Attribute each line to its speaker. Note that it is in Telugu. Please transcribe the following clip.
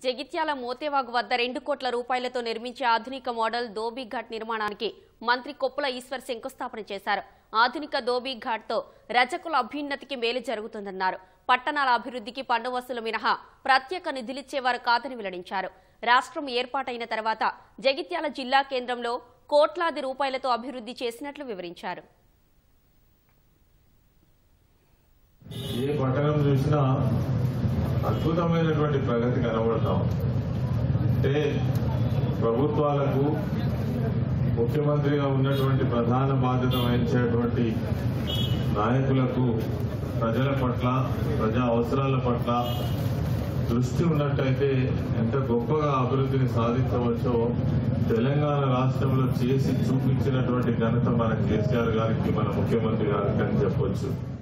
Speaker 1: జగిత్యాల మోతేవాగు వద్ద రెండు కోట్ల రూపాయలతో నిర్మించే ఆధునిక మోడల్ దోబీ ఘాట్ నిర్మాణానికి మంత్రి కొప్పుల ఈశ్వర్ శంకుస్థాపన చేశారు ఆధునిక దోబీ ఘాట్తో రజకుల అభ్యున్నతికి మేలు జరుగుతుందన్నారు పట్టణాల అభివృద్ధికి పన్ను వసూలు మినహా ప్రత్యేక నిధులిచ్చేవారు కాదని వెల్లడించారు రాష్ట్రం ఏర్పాటైన తర్వాత జగిత్యాల జిల్లా కేంద్రంలో కోట్లాది రూపాయలతో అభివృద్ధి చేసినట్లు వివరించారు
Speaker 2: ఏ పట్టణం చూసినా అద్భుతమైనటువంటి ప్రగతి కనబడతాం అంటే ప్రభుత్వాలకు ముఖ్యమంత్రిగా ఉన్నటువంటి ప్రధాన బాధ్యత వహించేటువంటి నాయకులకు ప్రజల పట్ల ప్రజా అవసరాల పట్ల దృష్టి ఉన్నట్టయితే ఎంత గొప్పగా అభివృద్ధిని సాధించవచ్చో తెలంగాణ రాష్ట్రంలో చేసి చూపించినటువంటి ఘనత మన కేసీఆర్ గారికి మన ముఖ్యమంత్రి గారికి అని చెప్పొచ్చు